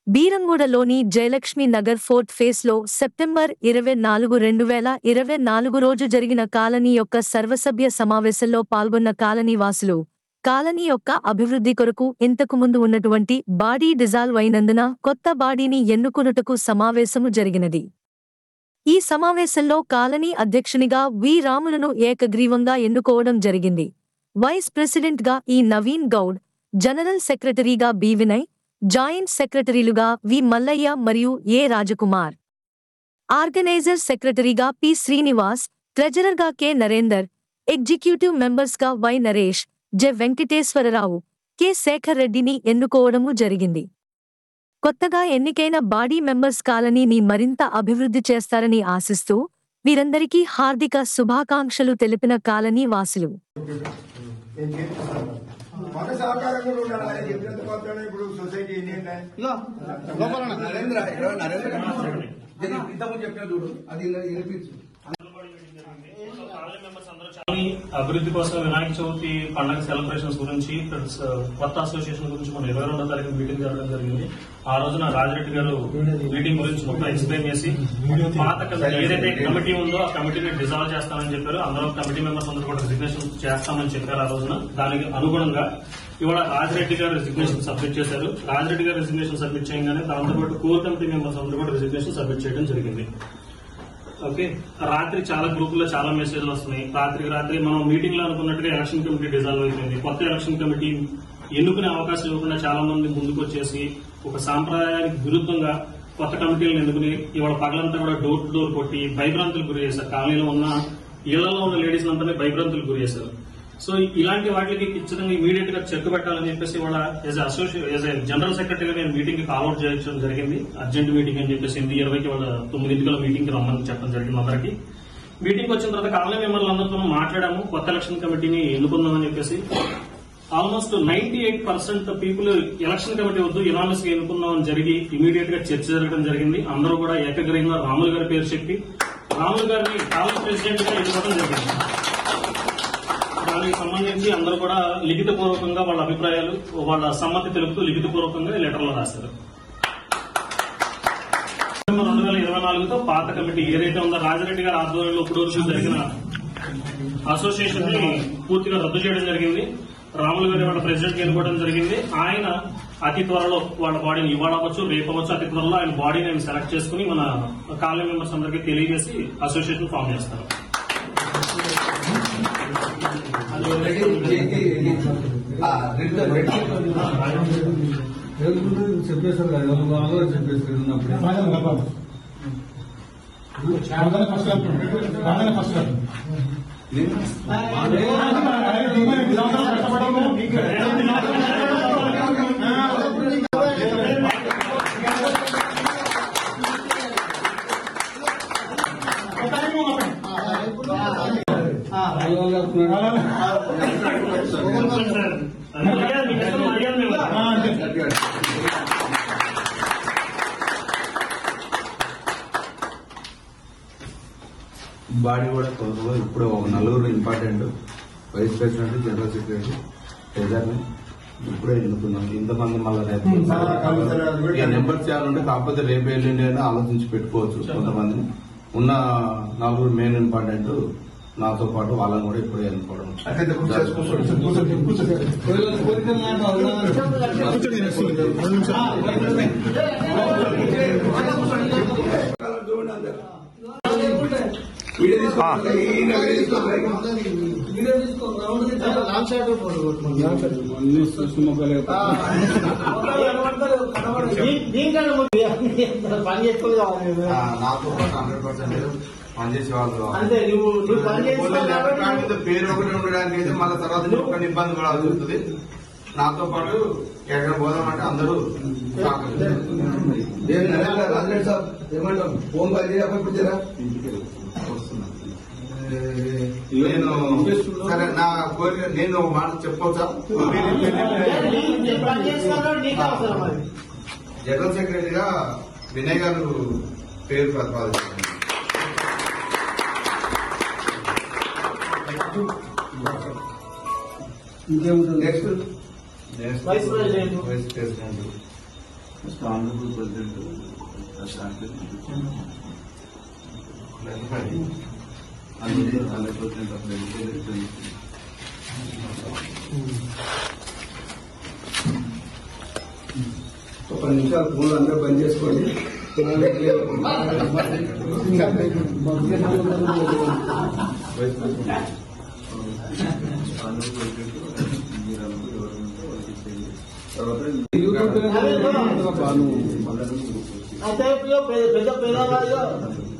బీరంగూడలోని Jayalakshmi Nagar fourth ఫేస్లో September ఇరవై నాలుగు రెండు వేల ఇరవై నాలుగు రోజు జరిగిన కాలనీ యొక్క సర్వసభ్య సమావేశంలో పాల్గొన్న కాలనీ వాసులు కాలనీ యొక్క అభివృద్ధి కొరకు ఇంతకు ముందు ఉన్నటువంటి బాడీ డిజాల్వ్ అయినందున కొత్త బాడీని ఎన్నుకొనుటకు సమావేశము జరిగినది ఈ సమావేశంలో కాలనీ అధ్యక్షునిగా వి రాములను ఏకగ్రీవంగా ఎన్నుకోవడం జరిగింది వైస్ ప్రెసిడెంట్గా ఈ నవీన్ గౌడ్ జనరల్ సెక్రటరీగా బి వినయ్ జాయింట్ సెక్రటరీలుగా వి మల్లయ్య మరియు ఏ రాజకుమార్ ఆర్గనైజర్ సెక్రటరీగా పి శ్రీనివాస్ ట్రెజరర్గా కె నరేందర్ ఎగ్జిక్యూటివ్ మెంబర్స్గా Y Naresh J Venkateswararao K Shekar రెడ్డిని ఎన్నుకోవడము జరిగింది కొత్తగా ఎన్నికైన బాడీ మెంబర్స్ కాలనీని మరింత అభివృద్ధి చేస్తారని ఆశిస్తూ వీరందరికీ హార్దిక శుభాకాంక్షలు తెలిపిన కాలనీ వాసులు మన సహకారంగా ఉండాలి ఆయన చెప్పినంత మాత్రాన ఇప్పుడు సొసైటీ ఏంటంటే నరేంద్ర ఇక్కడ నరేంద్ర దీన్ని ఇంతకుముందు చెప్పిన చూడు అది ఇలా వినిపించు కానీ అభివృద్ధి కోసం వినాయక చవితి పండుగ సెలబ్రేషన్స్ గురించి ప్లస్ కొత్త అసోసియేషన్ గురించి మన ఇరవై రెండో తారీఖు మీటింగ్ జరగడం జరిగింది ఆ రోజున రాజిరెడ్డి గారు మీటింగ్ గురించి మొత్తం ఎక్స్ప్లెయిన్ చేసి పాత కమిటీ ఏదైతే కమిటీ ఉందో ఆ కమిటీని డిజాల్వ్ చేస్తామని చెప్పారు అందరూ కమిటీ మెంబర్స్ అందరూ కూడా రిజిగ్నేషన్ చేస్తామని చెప్పారు ఆ రోజున దానికి అనుగుణంగా ఇవాళ రాజిరెడ్డి గారు రిజిగ్నేషన్ సబ్మిట్ చేశారు రాజిరెడ్డి గారు రిజిగ్నేషన్ సబ్మిట్ చేయగానే దాంతో పాటు కోర్ కమిటీ మెంబర్స్ అందరూ కూడా రిజిగ్నేషన్ సబ్మిట్ చేయడం జరిగింది ఓకే రాత్రి చాలా గ్రూప్ లో చాలా మెసేజ్లు వస్తున్నాయి రాత్రికి రాత్రి మనం మీటింగ్ లో అనుకున్నట్టుగా ఎలక్షన్ కమిటీ డిజాల్వ్ అయిపోయింది కొత్త ఎలక్షన్ కమిటీ ఎన్నుకునే అవకాశం ఇవ్వకుండా చాలా మంది ముందుకు వచ్చేసి ఒక సాంప్రదాయానికి విరుద్ధంగా కొత్త కమిటీలను ఎన్నుకుని ఇవాళ పగలంతా కూడా డోర్ టు డోర్ కొట్టి భయభ్రాంతులకు గురి చేశారు కాలనీలో ఉన్న ఇళ్లలో ఉన్న లేడీస్ అంతా భయభ్రాంతులకు గురి చేశారు సో ఇలాంటి వాటికి ఖచ్చితంగా ఇమీడియట్ గా చెక్ పెట్టాలని చెప్పేసి ఇవాళ యాజ్ అసోసియేట్ యాజ్ జనరల్ సెక్రటరీగా నేను మీటింగ్ కి కాల్అౌట్ చేయడం జరిగింది అర్జెంట్ మీటింగ్ అని చెప్పేసి ఎనిమిది ఇరవైకి వాళ్ళ తొమ్మిదింటికల మీటింగ్ కి రమ్మని చెప్పడం జరిగింది అందరికి మీటింగ్ వచ్చిన తర్వాత కాలనీ మెంబర్లు అందరితో మాట్లాడాము కొత్త ఎలక్షన్ కమిటీని ఎన్నుకుందామని చెప్పేసి almost ninety eight percent people election committee వద్దు ఇనామస్ గా ఎన్నుకుందామని జరిగి ఇమీడియట్ గా చర్చ జరగడం జరిగింది అందరూ కూడా ఏకగ్రీవంగా రాములు గారి పేరు చెప్పి రాములు గారిని కాలేజ్ ప్రెసిడెంట్ గా ఎన్నుకోవడం జరిగింది దానికి సంబంధించి అందరూ కూడా లిఖిత పూర్వకంగా వాళ్ళ అభిప్రాయాలు వాళ్ళ సమ్మతి తెలుపుతూ లిఖిత పూర్వకంగా లెటర్లో రాశారు డిసెంబర్ రెండు వేల ఇరవై నాలుగుతో పాత కమిటీ ఏదైతే ఉందో రాజరెడ్డి గారి ఆధ్వర్యంలో ఇప్పుడు వరకు జరిగిన అసోసియేషన్ ని పూర్తిగా రద్దు చేయడం జరిగింది రాములు గారి వాళ్ళ ప్రెసిడెంట్ ఎన్నుకోవడం జరిగింది ఆయన అతి త్వరలో వాళ్ళ బాడీని ఇవాళ అవ్వచ్చు రేపు అవ్వచ్చు అతి త్వరలో ఆయన బాడీని ఆయన సెలెక్ట్ చేసుకుని మన కాలనీ మెంబర్స్ అందరికీ తెలియజేసి అసోసియేషన్ ఫామ్ చేస్తారు చెప్పేశారు కదా ఎవరు బాగా చెప్పేశారు ఉన్నప్పుడు మర్యాద మీకు ఇష్టం, మర్యాద మేము ఇస్తాం. బాడీ కూడా కొద్దిగా ఇప్పుడు ఒక నలుగురు important vice president general secretary ట్రెజర్ని ఇప్పుడే ఎన్నుకున్నాం ఇంతమంది మళ్ళీ రేపు ఇక నెంబర్స్ చేయాలంటే కాకపోతే రేపు వెళ్ళిండి అని ఆలోచించి పెట్టుకోవచ్చు కొంతమందిని ఉన్న నలుగురు మెయిన్ ఇంపార్టెంట్ నాతో పాటు వాళ్ళని కూడా ఇప్పుడే ఎన్నుకోవడం అట్లయితే కూర్చోండి, కూర్చోండి, కూర్చోండి, కూర్చోండి. చూడండి అందరు. వీడియో తీసుకోండి. ఈయన వీడియో తీసుకోండి. పని చేసుకుని కావాలి ఆ, నాతో పాటు హండ్రెడ్ పర్సెంట్ పనిచేసే వాళ్ళు కావాలి. అంతే నువ్వు నువ్వు పని చేసుకోవాలి కాబట్టి కాకపోతే పేరు ఒకటి ఉండడానికి అయితే మళ్ళీ తర్వాత నీకు ఒక ఇబ్బంది పడాల్సి వస్తుంది నాతో పాటు ఎక్కడ పోదామంటే అందరూ షాక్ అవుతారు. ఏం నరేంద్ర రాజరెడ్డి సాబ్ ఏమంటాం ఫోన్ పని చేయకపోతే ఇప్పుడు జరా వస్తున్నా. నేను సరే నా కోరిక నేను ఒక మాట చెప్పవచ్చా నీ- నీ పని చేసుకోవాలి నీకు అవసరం అది జనరల్ సెక్రటరీగా వినయ్ గారు పేరు ప్రతిపాదించారు next next vice president. Vice president Mr. Honorable President, uh, started. Honorable Honorable President of the Legislature. ఒక పది నిమిషాలు ఫోన్ అందరూ బంద్ చేసుకోండి Vice President. Honorable President, మీరు అనుకున్న ఎవరు ఉంటే వాళ్ళకి ఇచ్చేయండి. తర్వాత ఆ టైప్ లో పెద్ద పెద్ద పేదవాళ్ళు